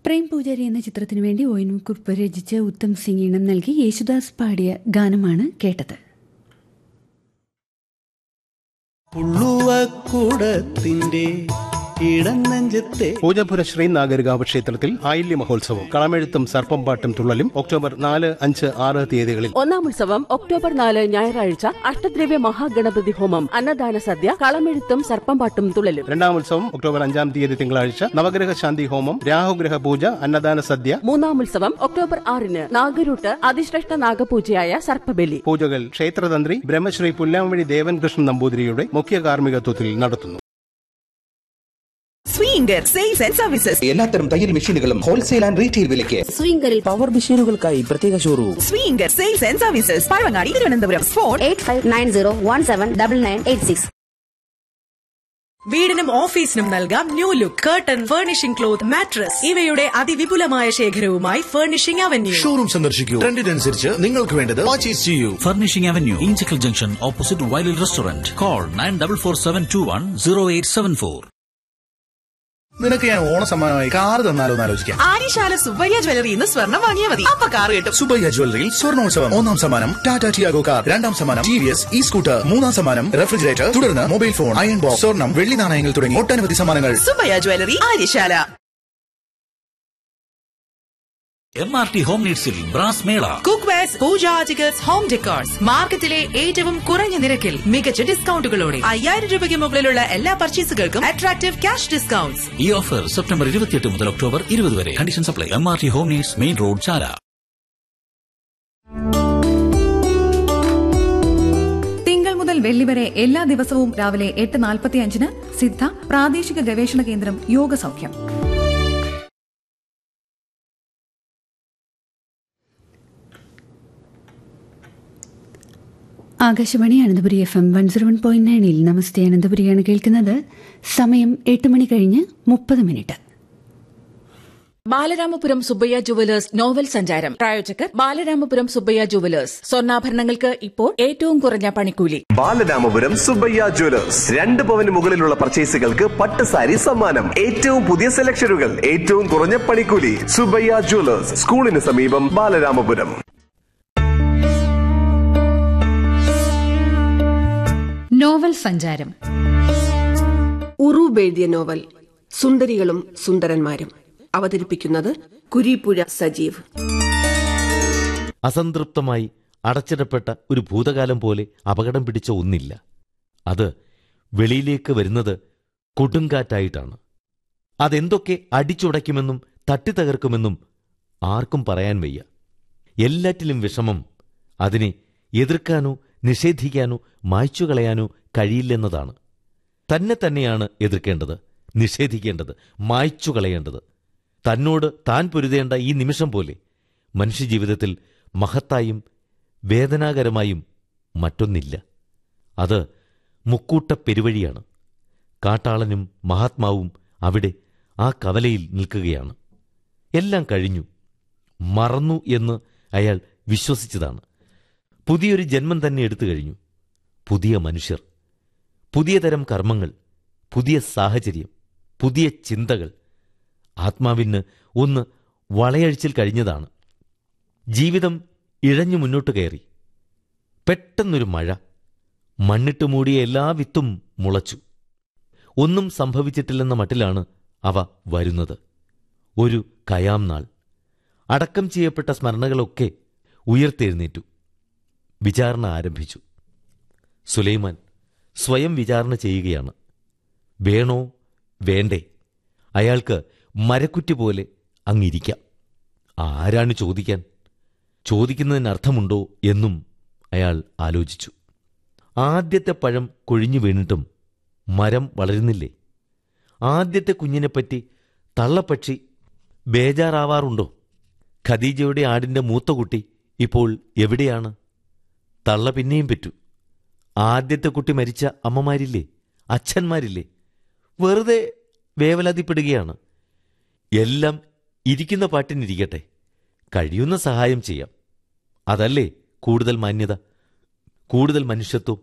പ്രേം പൂജാരി എന്ന ചിത്രത്തിനു വേണ്ടി ഒ എൻ കുറുപ്പ് രചിച്ച് ഉത്തം സിംഗ് ഈണം നൽകി യേശുദാസ് പാടിയ ഗാനമാണ് കേട്ടത് പുള്ളുവക്കൂടത്തിന്റെ ഇടനെഞ്ചത്തെ പൂജപുര ശ്രീനാഗരികാവ് ക്ഷേത്രത്തിൽ ആയില്യ മഹോത്സവം കളമെഴുത്തും സർപ്പംപാട്ടും തുള്ളലും ഒക്ടോബർ നാല് അഞ്ച് ആറ് തീയതികളിൽ ഒന്നാം ഉത്സവം ഒക്ടോബർ നാല് ഞായറാഴ്ച അഷ്ടദ്രവ്യ മഹാഗണപതി ഹോമം അന്നദാന സദ്യ കളമെഴുത്തും സർപ്പംപാട്ടും തുള്ളലും രണ്ടാം ഉത്സവം ഒക്ടോബർ അഞ്ചാം തീയതി തിങ്കളാഴ്ച നവഗ്രഹ ശാന്തി ഹോമം രാഹുഗ്രഹ പൂജ അന്നദാന സദ്യ മൂന്നാം ഉത്സവം ഒക്ടോബർ ആറിന് നാഗരൂട്ട് അതിശ്രേഷ്ഠ നാഗപൂജയായ സർപ്പബലി പൂജകൾ ക്ഷേത്രതന്ത്രി ബ്രഹ്മശ്രീ പുല്ലാമണി ദേവൻകൃഷ്ണൻ നമ്പൂതിരിയുടെ മുഖ്യ കാർമ്മികത്വത്തിൽ നടത്തുന്നു സ്വീങ്കർ സെയിൽസ് ആൻഡ് സർവീസസ് എല്ലാത്തരം തയ്യൽ മെഷീനുകളും ഹോൾസെയിൽ ആൻഡ് റീറ്റെയിൽ വിലയ്ക്ക് സ്വിംഗറിൽ പവർ മെഷീനുകൾക്കായി പ്രത്യേക showroom Swinger sales and services Pazhavangadi Thiruvananthapuram phone eight five nine zero one seven double nine eight six വീടിനും ഓഫീസിനും നൽകാം new look curtain furnishing cloth mattress ഇവയുടെ അതിവിപുലമായ ശേഖരവുമായി ഫർണിഷിംഗ് അവന്യൂ ഷോറൂം സന്ദർശിക്കൂ ട്രെൻഡിനനുസരിച്ച് നിങ്ങൾക്ക് വേണ്ടത് പർച്ചേസ് ചെയ്യൂ Furnishing Avenue, Inchicle Junction, opposite Wiley Restaurant. Call 9447210874. നിനക്ക് ഞാൻ ഓണ സമ്മാനമായി കാർ തന്നാലോ എന്ന് ആലോചിക്കാം ആര്യശാല സുബ്ബയ്യ ജ്വല്ലറി ഇന്ന് സ്വർണം വാങ്ങിയാൽ മതി അപ്പൊ കാർ കിട്ടും സുബയ്യ ജ്വല്ലറിയിൽ സ്വർണോത്സവം ഒന്നാം സമ്മാനം ടാറ്റ ടിയാഗോ കാർ രണ്ടാം സമ്മാനം T V S E scooter മൂന്നാം സമ്മാനം റെഫ്രിജറേറ്റർ തുടർന്ന് മൊബൈൽ ഫോൺ അയൺ ബോക്സ് സ്വർണം വെള്ളി നാണയങ്ങൾ തുടങ്ങി ഒട്ടനവധി സമ്മാനങ്ങൾ Subbaiah jewellery Aryasala MRT Home Needsൽ brass mela cook wares pooja articles home decors മാർക്കറ്റിലെ ഏറ്റവും കുറഞ്ഞ നിരക്കിൽ മികച്ച ഡിസ്കൗണ്ടുകളോടെ അയ്യായിരം രൂപയ്ക്ക് മുകളിലുള്ള എല്ലാ പർച്ചേസുകൾക്കും അട്രാക്റ്റീവ് ക്യാഷ് ഡിസ്കൗണ്ട്സ് ഈ ഓഫർ സെപ്റ്റംബർ ഇരുപത്തിയെട്ട് മുതൽ ഒക്ടോബർ ഇരുപത് വരെ condition supply M R T home needs main road Chala തിങ്കൾ മുതൽ വെള്ളി വരെ എല്ലാ ദിവസവും രാവിലെ എട്ട് നാൽപ്പത്തി അഞ്ചിന് സിദ്ധ പ്രാദേശിക ഗവേഷണ കേന്ദ്രം യോഗ സൗഖ്യം Akashvani Ananthapuri F M one zero one point നയനിൽ നമസ്തേ അനന്തപുരിയാണ് കേൾക്കുന്നത് സമയം എട്ട് മണി കഴിഞ്ഞ് മുപ്പത് minute Balaramapuram Subbaiah jewellers novel സഞ്ചാരം പ്രായോജകർ ബാലരാമപുരം സുബ്ബയ്യ ജുവലേഴ്സ് സ്വർണ്ണാഭരണങ്ങൾക്ക് ഇപ്പോൾ ഏറ്റവും കുറഞ്ഞ പണിക്കൂലി ബാലരാമപുരം സുബ്ബയ്യ ജ്വല്ലേഴ്സ് രണ്ട് പവന് മുകളിലുള്ള പർച്ചേസുകൾക്ക് പട്ട് സാരി സമ്മാനം ഏറ്റവും പുതിയ സെലക്ഷനുകൾ ഏറ്റവും കുറഞ്ഞ പണിക്കൂലി സുബ്ബയ്യ ജ്വല്ലേഴ്സ് സ്കൂളിന് സമീപം ബാലരാമപുരം നോവൽ സഞ്ചാരം ഉറൂബ് എഴുതിയ നോവൽ സുന്ദരികളും സുന്ദരന്മാരും അവതരിപ്പിക്കുന്നത് കുരീപ്പുഴ സജീവ് അസംതൃപ്തമായി അടച്ചിടപ്പെട്ട ഒരു ഭൂതകാലം പോലെ അപകടം പിടിച്ച ഒന്നില്ല അത് വെളിയിലേക്ക് വരുന്നത് കൊടുങ്കാറ്റായിട്ടാണ് അതെന്തൊക്കെ അടിച്ചുടയ്ക്കുമെന്നും തട്ടിത്തകർക്കുമെന്നും ആർക്കും പറയാൻ വയ്യ എല്ലാറ്റിലും വിഷമം അതിനെ എതിർക്കാനോ നിഷേധിക്കാനോ മായ്ച്ചു കളയാനോ കഴിയില്ലെന്നതാണ് തന്നെ തന്നെയാണ് എതിർക്കേണ്ടത് നിഷേധിക്കേണ്ടത് മായ്ച്ചു കളയേണ്ടത് തന്നോട് താൻ പൊരുതേണ്ട ഈ നിമിഷം പോലെ മനുഷ്യജീവിതത്തിൽ മഹത്തായും വേദനാകരമായും മറ്റൊന്നില്ല അത് മുക്കൂട്ട പെരുവഴിയാണ് കാട്ടാളനും മഹാത്മാവും അവിടെ ആ കവലയിൽ നിൽക്കുകയാണ് എല്ലാം കഴിഞ്ഞു മറന്നു എന്ന് അയാൾ വിശ്വസിച്ചതാണ് പുതിയൊരു ജന്മം തന്നെ എടുത്തു കഴിഞ്ഞു പുതിയ മനുഷ്യർ പുതിയ തരം കർമ്മങ്ങൾ പുതിയ സാഹചര്യം പുതിയ ചിന്തകൾ ആത്മാവിന് ഒന്ന് വളയഴിച്ചിൽ കഴിഞ്ഞതാണ് ജീവിതം ഇഴഞ്ഞു മുന്നോട്ട് കയറി പെട്ടെന്നൊരു മഴ മണ്ണിട്ട് മൂടിയ എല്ലാ വിത്തും മുളച്ചു ഒന്നും സംഭവിച്ചിട്ടില്ലെന്ന മട്ടിലാണ് അവ വരുന്നത് ഒരു കയാം നാൾ അടക്കം ചെയ്യപ്പെട്ട സ്മരണകളൊക്കെ ഉയർത്തെഴുന്നേറ്റു വിചാരണ ആരംഭിച്ചു സുലൈമാൻ സ്വയം വിചാരണ ചെയ്യുകയാണ് വേണോ വേണ്ടേ അയാൾക്ക് മരക്കുറ്റി പോലെ അങ്ങിരിക്കാം ആരാണ് ചോദിക്കാൻ ചോദിക്കുന്നതിന് അർത്ഥമുണ്ടോ എന്നും അയാൾ ആലോചിച്ചു ആദ്യത്തെ പഴം കൊഴിഞ്ഞു വീണിട്ടും മരം വളരുന്നില്ലേ ആദ്യത്തെ കുഞ്ഞിനെപ്പറ്റി തള്ളപ്പക്ഷി ബേജാറാവാറുണ്ടോ ഖദീജയുടെ ആടിന്റെ മൂത്ത കുട്ടി ഇപ്പോൾ എവിടെയാണ് തള്ള പിന്നെയും പറ്റു ആദ്യത്തെ കുട്ടി മരിച്ച അമ്മമാരില്ലേ അച്ഛന്മാരില്ലേ വെറുതെ വേവലാതിപ്പെടുകയാണ് എല്ലാം ഇരിക്കുന്ന പാട്ടിനിരിക്കട്ടെ കഴിയുന്ന സഹായം ചെയ്യാം അതല്ലേ കൂടുതൽ മാന്യത കൂടുതൽ മനുഷ്യത്വം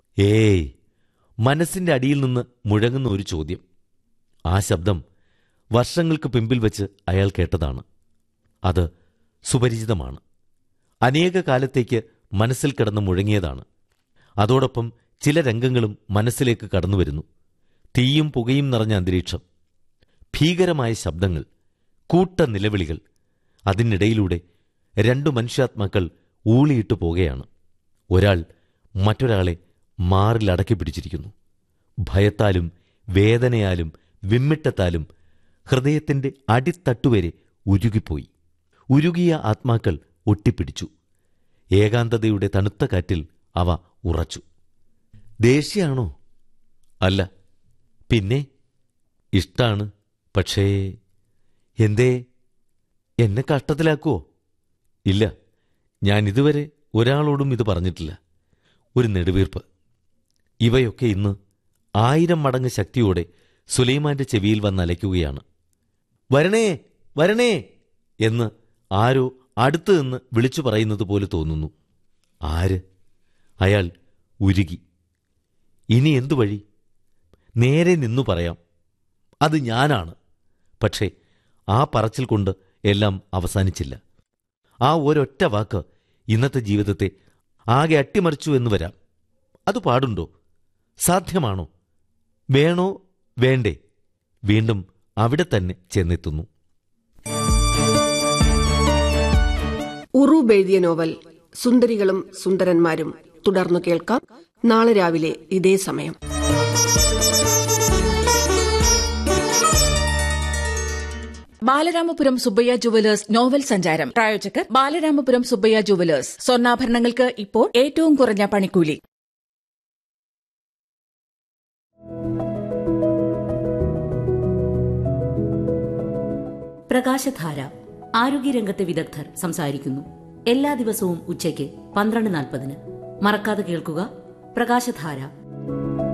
ഏയ് മനസ്സിന്റെ അടിയിൽ നിന്ന് മുഴങ്ങുന്ന ഒരു ചോദ്യം ആ ശബ്ദം വർഷങ്ങൾക്ക് പിമ്പിൽ വെച്ച് അയാൾ കേട്ടതാണ് അത് സുപരിചിതമാണ് അനേക കാലത്തേക്ക് മനസ്സിൽ കിടന്ന് മുഴങ്ങിയതാണ് അതോടൊപ്പം ചില രംഗങ്ങളും മനസ്സിലേക്ക് കടന്നുവരുന്നു തീയും പുകയും നിറഞ്ഞ അന്തരീക്ഷം ഭീകരമായ ശബ്ദങ്ങൾ കൂട്ട നിലവിളികൾ അതിനിടയിലൂടെ രണ്ടു മനുഷ്യാത്മാക്കൾ ഊളിയിട്ടു പോകുകയാണ് ഒരാൾ മറ്റൊരാളെ മാറിലടക്കി പിടിച്ചിരിക്കുന്നു ഭയത്താലും വേദനയാലും വിമ്മിട്ടത്താലും ഹൃദയത്തിന്റെ അടിത്തട്ടുവരെ ഉരുകിപ്പോയി ഉരുകിയ ആത്മാക്കൾ ഒട്ടിപ്പിടിച്ചു ഏകാന്തതയുടെ തണുത്ത കാറ്റിൽ അവ ഉറച്ചു ദേഷ്യാണോ അല്ല പിന്നെ ഇഷ്ടാണ് പക്ഷേ എന്തേ എന്നെ കഷ്ടത്തിലാക്കുവോ ഇല്ല ഞാൻ ഇതുവരെ ഒരാളോടും ഇത് പറഞ്ഞിട്ടില്ല ഒരു നെടുവീർപ്പ് ഇവയൊക്കെ ഇന്ന് ആയിരം മടങ്ങ് ശക്തിയോടെ സുലൈമാന്റെ ചെവിയിൽ വന്നലയ്ക്കുകയാണ് വരണേ വരണേ എന്ന് ആരോ അടുത്തു നിന്ന് വിളിച്ചു പറയുന്നത് പോലെ തോന്നുന്നു ആര് അയാൾ ഉരുകി ഇനി എന്തു വഴി നേരെ നിന്നു പറയാം അത് ഞാനാണ് പക്ഷേ ആ പറച്ചിൽ കൊണ്ട് എല്ലാം അവസാനിച്ചില്ല ആ ഒരൊറ്റ വാക്ക് ഇന്നത്തെ ജീവിതത്തെ ആകെ അട്ടിമറിച്ചു എന്ന് വരാം അത് പാടുണ്ടോ സാധ്യമാണോ വേണോ വേണ്ടേ വീണ്ടും അവിടെ തന്നെ ചെന്നെത്തുന്നു ഉറൂബ് എഴുതിയ നോവൽ സുന്ദരികളും സുന്ദരന്മാരും തുടർന്നു കേൾക്കാം നാളെ രാവിലെ ഇതേ സമയം ബാലരാമപുരം സുബ്ബയ്യ ജുവലേഴ്സ് നോവൽ സഞ്ചാരം പ്രായോജകർ ബാലരാമപുരം സുബ്ബയ്യ ജുവലേഴ്സ് സ്വർണ്ണാഭരണങ്ങൾക്ക് ഇപ്പോൾ ഏറ്റവും കുറഞ്ഞ പണിക്കൂലി പ്രകാശധാര ആരോഗ്യരംഗത്തെ വിദഗ്ധർ സംസാരിക്കുന്നു എല്ലാ ദിവസവും ഉച്ചയ്ക്ക് പന്ത്രണ്ട് നാൽപ്പതിന് മറക്കാതെ കേൾക്കുക പ്രകാശധാര